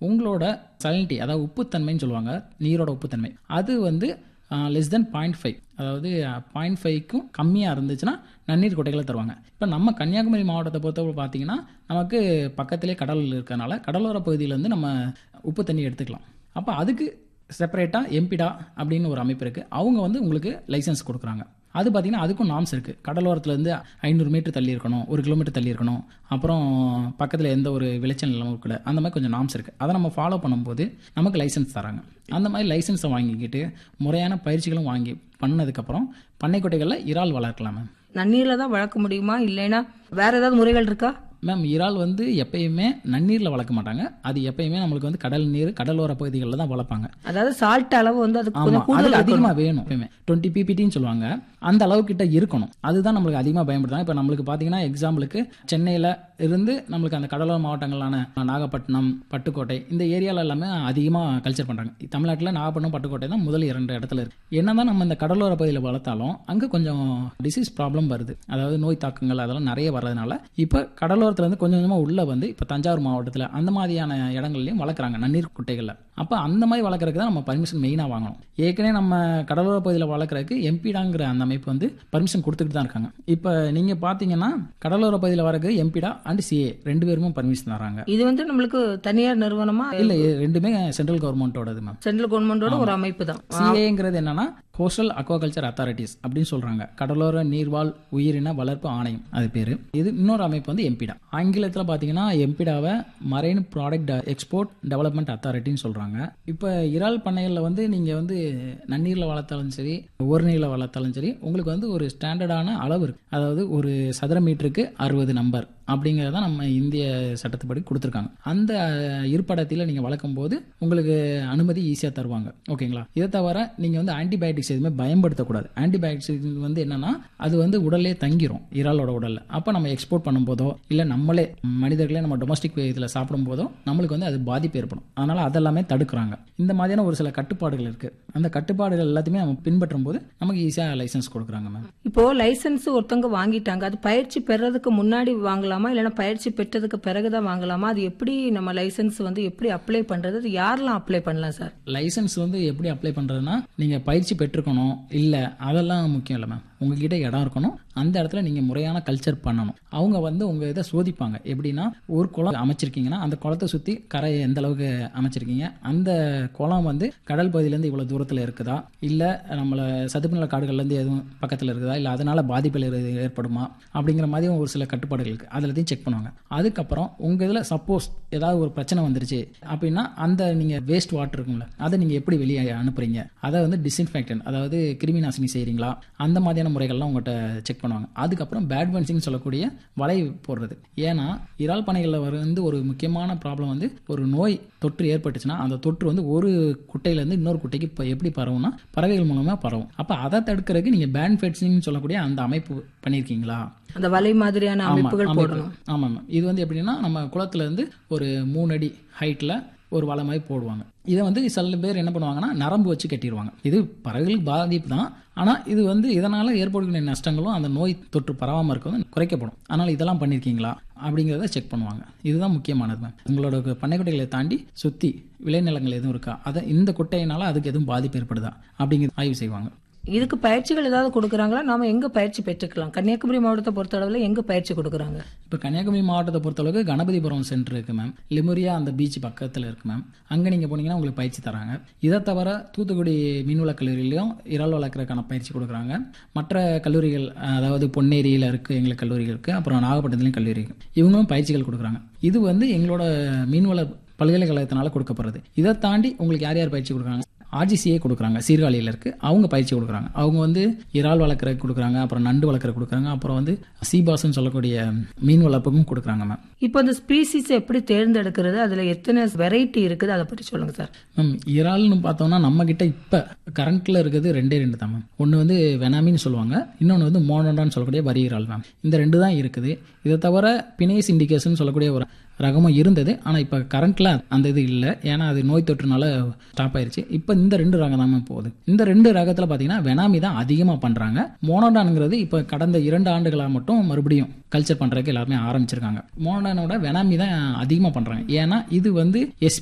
உங்களோட சலினிட்டி அதாவது உப்புத்தன்மைன்னு சொல்லுவாங்க நீரோட உப்புத்தன்மை அது வந்து லெஸ் தென் பாயிண்ட் ஃபைவ் அதாவது பாயிண்ட் ஃபைவ்க்கும் கம்மியாக இருந்துச்சுன்னா நன்னீர் குட்டைகளை தருவாங்க இப்போ நம்ம கன்னியாகுமரி மாவட்டத்தை பொறுத்தவரை பார்த்தீங்கன்னா நமக்கு பக்கத்திலே கடல் இருக்கறனால கடலோர பகுதியிலேருந்து நம்ம உப்பு தண்ணி எடுத்துக்கலாம் அப்போ அதுக்கு செப்பரேட்டாக எம்பிடா அப்படின்னு ஒரு அமைப்பு இருக்குது அவங்க வந்து உங்களுக்கு லைசன்ஸ் கொடுக்குறாங்க அது பார்த்தீங்கன்னா அதுக்கும் நாம்ஸ் இருக்குது கடலோரத்துலேருந்து ஐநூறு மீட்டர் தள்ளி இருக்கணும் ஒரு கிலோமீட்டர் தள்ளி இருக்கணும் அப்புறம் பக்கத்தில் எந்த ஒரு விளைச்சல் நிலமும் கூட அந்த மாதிரி கொஞ்சம் நாம்ஸ் இருக்குது அதை நம்ம ஃபாலோ பண்ணும்போது நமக்கு லைசன்ஸ் தராங்க அந்த மாதிரி லைசன்ஸை வாங்கிக்கிட்டு முறையான பயிற்சிகளும் வாங்கி பண்ணதுக்கப்புறம் பண்ணைக்குட்டைகளில் இறால் வளர்க்கலாம் மேம் நன்னீர்ல தான் வளர்க்க முடியுமா இல்லைன்னா வேற ஏதாவது முறைகள் இருக்கா மேம் இறால் வந்து எப்பயுமே நன்னீரில் வளர்க்க மாட்டாங்க அது எப்பயுமே நம்மளுக்கு வந்து கடல் நீர் கடலோர பகுதிகளில் தான் வளர்ப்பாங்க அதாவது சால்ட் அளவு வந்து அதுக்கு ஆமா கொஞ்சம் கூடுதல் அதுக்கு அதிகமா வேணும் எப்பயுமே டுவெண்ட்டி பிபிடின்னு சொல்லுவாங்க அந்த அளவு கிட்ட இருக்கணும் அதுதான் நம்மளுக்கு அதிகமா பயன்படுத்தாங்க இப்ப நம்மளுக்கு பாத்தீங்கன்னா எக்ஸாம்பிளுக்கு சென்னையில இருந்து நம்மளுக்கு அந்த கடலோர மாவட்டங்களான நாகப்பட்டினம் பட்டுக்கோட்டை இந்த ஏரியால எல்லாமே அதிகமா கல்ச்சர் பண்றாங்க தமிழ்நாட்டுல நாகப்பட்டினம் பட்டுக்கோட்டை தான் முதல் இரண்டு இடத்துல இருக்கு என்னதான் நம்ம இந்த கடலோர பகுதியில் வளர்த்தாலும் அங்க கொஞ்சம் டிசீஸ் ப்ராப்ளம் வருது அதாவது நோய் தாக்கங்கள் அதெல்லாம் நிறைய வர்றதுனால இப்ப கடலோரத்துல இருந்து கொஞ்சம் கொஞ்சமா உள்ள வந்து இப்ப தஞ்சாவூர் மாவட்டத்துல அந்த மாதிரியான இடங்கள்லயும் வளர்க்குறாங்க நன்னீர் குட்டைகள்ல அப்ப அந்த மாதிரி வளர்க்குறதுக்கு தான் நம்ம பர்மிஷன் மெயினா வாங்கணும் ஏற்கனவே நம்ம கடலோர பகுதியில் வளர்க்குறதுக்கு எம்பிடாங்கிற அந்த அமைப்பு வந்து பர்மிஷன் கொடுத்துட்டு தான் இருக்காங்க இப்போ நீங்க பாத்தீங்கன்னா கடலோர பகுதியில் வரக்கு எம்பிடா அண்ட் சிஏ ரெண்டு பேருமே பர்மிஷன் தராங்க இது வந்து நம்மளுக்கு தனியார் நிறுவனமா இல்ல இது ரெண்டுமே சென்ட்ரல் கவர்மெண்ட்டோடது மேம் சென்ட்ரல் கவர்மெண்டோட ஒரு அமைப்பு தான் சிஏங்கிறது என்னன்னா கோஸ்டல் அக்வாகல்ச்சர் அத்தாரிட்டிஸ் அப்படின்னு சொல்றாங்க கடலோர நீர்வாழ் உயிரின வளர்ப்பு ஆணையம் அது பேரு இது இன்னொரு அமைப்பு வந்து எம்பிடா ஆங்கிலத்தில் பார்த்தீங்கன்னா எம்பிடாவை மரைன் ப்ராடக்ட் எக்ஸ்போர்ட் டெவலப்மெண்ட் அத்தாரிட்டின்னு சொல்றாங்க இப்போ இறால் பண்ணைகளில் வந்து நீங்க வந்து நன்னீரில் வளர்த்தாலும் சரி ஒரு நீரில் வளர்த்தாலும் சரி உங்களுக்கு வந்து ஒரு ஸ்டாண்டர்டான அளவு இருக்கு அதாவது ஒரு சதுர மீட்டருக்கு அறுபது நம்பர் அப்படிங்கிறத நம்ம இந்திய சட்டத்துப்படி கொடுத்துருக்காங்க அந்த அஹ், இருப்படத்தில் நீங்கள் வளர்க்கும் போது உங்களுக்கு அனுமதி ஈஸியாக தருவாங்க ஓகேங்களா இதை தவிர நீங்கள் வந்து ஆன்டிபயோட்டிக்ஸ் எதுவுமே பயன்படுத்தக்கூடாது ஆன்டிபயோட்டிக்ஸ் வந்து என்னன்னா அது வந்து உடல்லே தங்கிரும் இறாலோட உடல்ல அப்போ நம்ம எக்ஸ்போர்ட் பண்ணும்போதோ இல்லை நம்மளே மனிதர்களே நம்ம டொமஸ்டிக் இதில் சாப்பிடும் போதோ நம்மளுக்கு வந்து அது பாதிப்பு ஏற்படும் அதனால அதெல்லாமே தடுக்கிறாங்க இந்த மாதிரியான ஒரு சில கட்டுப்பாடுகள் இருக்கு அந்த கட்டுப்பாடுகள் எல்லாத்தையுமே நம்ம பின்பற்றும் போது நமக்கு ஈஸியாக லைசன்ஸ் கொடுக்குறாங்க மேம் இப்போ லைசென்ஸ் ஒருத்தவங்க வாங்கிட்டாங்க அது பயிற்சி பெறதுக்கு முன்னாடி வாங்கலாமா இல்லைன்னா பயிற்சி பெற்றதுக்கு பிறகுதான் வாங்கலாமா அது எப்படி நம்ம லைசென்ஸ் வந்து எப்படி அப்ளை பண்றது அது யாரெல்லாம் அப்ளை பண்ணலாம் சார் லைசன்ஸ் வந்து எப்படி அப்ளை பண்றதுன்னா நீங்க பயிற்சி பெற்றிருக்கணும் இல்ல அதெல்லாம் முக்கியம் இல்லை மேம் உங்ககிட்ட இடம் இருக்கணும் அந்த இடத்துல நீங்க முறையான கல்ச்சர் பண்ணணும் அவங்க வந்து உங்க இதை சோதிப்பாங்க எப்படின்னா ஒரு குளம் அமைச்சிருக்கீங்கன்னா அந்த குளத்தை சுத்தி கரை எந்த அளவுக்கு அமைச்சிருக்கீங்க அந்த குளம் வந்து கடல் பகுதியிலேருந்து இவ்வளவு தூரத்துல இருக்குதா இல்ல நம்மள சதுப்பு நில காடுகள்ல இருந்து எதுவும் பக்கத்துல இருக்குதா இல்ல அதனால பாதிப்புகள் எது ஏற்படுமா அப்படிங்கிற மாதிரி ஒரு சில கட்டுப்பாடுகள் இருக்கு அதுல எல்லாத்தையும் செக் பண்ணுவாங்க அதுக்கப்புறம் உங்க இதுல சப்போஸ் ஏதாவது ஒரு பிரச்சனை வந்துருச்சு அப்படின்னா அந்த நீங்க வேஸ்ட் வாட்டர் இருக்கும்ல அதை நீங்க எப்படி வெளியே அனுப்புறீங்க அதை வந்து டிஸ்இன்ஃபெக்டன் அதாவது கிருமி நாசினி செய்றீங்களா அந்த மாதிரியான முறைகள்லாம் உங்கள்கிட்ட செக் பண்ணுவாங்க அதுக்கப்புறம் பேட் பென்சிங் சொல்லக்கூடிய வலை போடுறது ஏன்னா இறால் பண்ணைகளில் வந்து ஒரு முக்கியமான ப்ராப்ளம் வந்து ஒரு நோய் தொற்று ஏற்பட்டுச்சுன்னா அந்த தொற்று வந்து ஒரு குட்டையிலேருந்து இன்னொரு குட்டைக்கு இப்போ எப்படி பரவும்னா பறவைகள் மூலமாக பரவும் அப்போ அதை தடுக்கிறதுக்கு நீங்கள் பேன் ஃபெட்ஸிங் சொல்லக்கூடிய அந்த அமைப்பு பண்ணியிருக்கீங்களா அந்த வலை மாதிரியான ஆமா, அமைப்புகள் அமைப்பு. போடணும் ஆமா மேம் இது வந்து எப்படின்னா நம்ம குளத்துல இருந்து ஒரு மூணு அடி ஹைட்ல ஒரு வலை மாதிரி போடுவாங்க இதை வந்து சில பேர் என்ன பண்ணுவாங்கன்னா நரம்பு வச்சு கட்டிடுவாங்க இது பறவைகளுக்கு பாதிப்பு தான் ஆனா இது வந்து இதனால ஏற்படக்கூடிய நஷ்டங்களும் அந்த நோய் தொற்று பரவாம இருக்கிறது குறைக்கப்படும் அதனால இதெல்லாம் பண்ணிருக்கீங்களா அப்படிங்கிறத செக் பண்ணுவாங்க இதுதான் முக்கியமானது மேம் உங்களோட பண்ணைக்குட்டைகளை தாண்டி சுத்தி விளைநிலங்கள் எதுவும் இருக்கா அதை இந்த குட்டையினால அதுக்கு எதுவும் பாதிப்பு ஏற்படுதா அப்படிங்கிறது ஆய்வு செய்வாங்க இதுக்கு பயிற்சிகள் ஏதாவது கொடுக்குறாங்களா நாம எங்க பயிற்சி பெற்றுக்கலாம் கன்னியாகுமரி மாவட்டத்தை பொறுத்த அளவுல எங்க பயிற்சி கொடுக்குறாங்க இப்போ கன்னியாகுமரி மாவட்டத்தை பொறுத்தளவுக்கு கணபதிபுரம் சென்டர் இருக்கு மேம் லிமுரியா அந்த பீச் பக்கத்தில் இருக்கு மேம் அங்கே நீங்கள் போனீங்கன்னா உங்களுக்கு பயிற்சி தராங்க இதை தவிர தூத்துக்குடி மீன்வள கல்லூரியிலையும் இறால் வளர்க்குறதுக்கான பயிற்சி கொடுக்குறாங்க மற்ற கல்லூரிகள் அதாவது பொன்னேரியில் இருக்கு எங்களுக்கு கல்லூரிகள் இருக்கு அப்புறம் நாகப்பட்டினத்துலையும் கல்லூரி இருக்கு இவங்களும் பயிற்சிகள் கொடுக்குறாங்க இது வந்து எங்களோட மீன்வள பல்கலைக்கழகத்தினால கொடுக்கப்படுறது இதை தாண்டி உங்களுக்கு யார் யார் பயிற்சி கொடுக்குறாங்க ஆர்ஜிசியே கொடுக்குறாங்க சீர்காழியில் இருக்கு அவங்க பயிற்சி கொடுக்குறாங்க அவங்க வந்து இறால் வளர்க்குறதுக்கு கொடுக்குறாங்க அப்புறம் நண்டு வளர்க்குறதுக்கு கொடுக்குறாங்க அப்புறம் வந்து சீபாஸ்ன்னு சொல்லக்கூடிய மீன் வளர்ப்புக்கும் கொடுக்குறாங்க மேம் இப்போ இந்த ஸ்பீசிஸ் எப்படி தேர்ந்தெடுக்கிறது அதுல எத்தனை வெரைட்டி இருக்குது அதை பற்றி சொல்லுங்க சார் மேம் இறால்னு பார்த்தோம்னா நம்ம கிட்ட இப்போ கரண்ட்ல இருக்கிறது ரெண்டே ரெண்டு தான் மேம் ஒன்று வந்து வெனாமின்னு சொல்லுவாங்க இன்னொன்று வந்து மோனோடான்னு சொல்லக்கூடிய வரி இறால் மேம் இந்த ரெண்டு தான் இருக்குது இதை தவிர பினேஸ் இண்டிகேஷன் சொல்லக்கூடிய ஒரு ரகமும் இருந்தது ஆனால் இப்போ கரண்ட்ல அந்த இது இல்லை ஏன்னா அது நோய் தொற்றுனால ஸ்டாப் ஆயிருச்சு இப்போ இந்த ரெண்டு ரகம் தான் மேம் போகுது இந்த ரெண்டு ரகத்தில் பார்த்தீங்கன்னா வெனாமி தான் அதிகமாக பண்ணுறாங்க மோனோடானுங்கிறது இப்போ கடந்த இரண்டு ஆண்டுகளாக மட்டும் மறுபடியும் கல்ச்சர் பண்ணுறதுக்கு எல்லாருமே ஆரம்பிச்சிருக்காங்க மோனோடானோட வெனாமி தான் அதிகமாக பண்ணுறாங்க ஏன்னா இது வந்து எஸ்